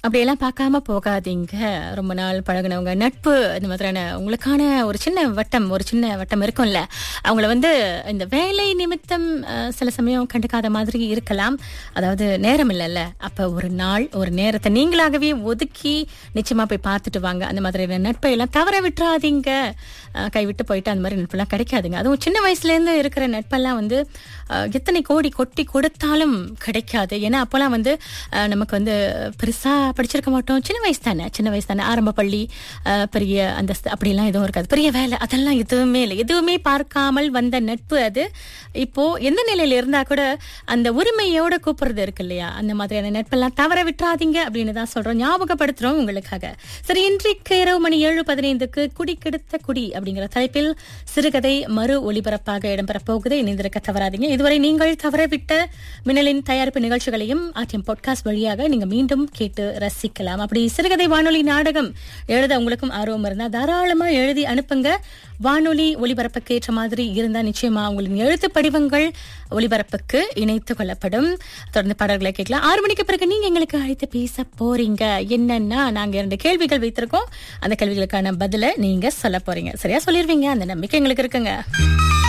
அப்படியெல்லாம் பார்க்காம போகாதீங்க ரொம்ப நாள் பழகுனவங்க நட்பு இந்த மாதிரியான உங்களுக்கான ஒரு சின்ன வட்டம் ஒரு சின்ன வட்டம் இருக்கும்ல அவங்கள வந்து இந்த வேலை நிமித்தம் அஹ், சில சமயம் கண்டுக்காத மாதிரி இருக்கலாம் அதாவது நேரம் இல்லைல்ல அப்ப ஒரு நாள் ஒரு நேரத்தை நீங்களாகவே ஒதுக்கி நிச்சயமா போய் பார்த்துட்டு வாங்க அந்த மாதிரியான நட்பை எல்லாம் தவற விட்டுறாதீங்க அஹ், கைவிட்டு போயிட்டு அந்த மாதிரி நட்பெல்லாம் கிடைக்காதுங்க அதுவும் சின்ன வயசுல இருந்து இருக்கிற நட்பெல்லாம் வந்து அஹ், எத்தனை கோடி கொட்டி கொடுத்தாலும் கிடைக்காது ஏன்னா அப்போல்லாம் வந்து அஹ், நமக்கு வந்து பெருசா படிச்சிருக்க மாட்டோம் சின்ன வயசு தானே சின்ன வயசு தானே ஆரம்ப பள்ளி அஹ், பெரிய அந்தஸ்து அப்படிலாம் எதுவும் இருக்காது பெரிய வேலை அதெல்லாம் எதுவுமே இல்லை எதுவுமே பார்க்காமல் வந்த நட்பு அது இப்போ எந்த நிலையில இருந்தா கூட அந்த உரிமையோட கூப்பிடுறது இருக்கு இல்லையா அந்த மாதிரியான நட்பெல்லாம் தவற விட்டுறாதீங்க அப்படின்னு தான் சொல்றோம் ஞாபகப்படுத்துறோம் உங்களுக்காக சரி இன்றைக்கு இரவு மணி ஏழு பதினைந்துக்கு குடி கெடுத்த குடி அப்படிங்கிற தலைப்பில் சிறுகதை மறு ஒளிபரப்பாக இடம்பெற போகுது இணைந்திருக்க தவறாதீங்க இதுவரை நீங்கள் தவறவிட்ட மின்னலின் தயாரிப்பு நிகழ்ச்சிகளையும் ஆர்டிஎம் பாட்காஸ்ட் வழியாக நீங்க மீண்டும் கேட்டு ரசிக்கலாம் அப்படி சிறுகதை வானொலி நாடகம் எழுத உங்களுக்கும் ஆர்வம் இருந்தா தாராளமா எழுதி அனுப்புங்க வானொலி ஒளிபரப்புக்கு ஏற்ற மாதிரி இருந்தா நிச்சயமா உங்களின் எழுத்து படிவங்கள் ஒளிபரப்புக்கு இணைத்து கொள்ளப்படும் தொடர்ந்து பாடல்களை கேட்கலாம் ஆறு மணிக்கு பிறகு நீங்க எங்களுக்கு அழைத்து பேச போறீங்க என்னன்னா நாங்க இரண்டு கேள்விகள் வைத்திருக்கோம் அந்த கேள்விகளுக்கான பதில நீங்க சொல்ல போறீங்க சரியா சொல்லிருவீங்க அந்த நம்பிக்கை எங்களுக்கு இருக்குங்க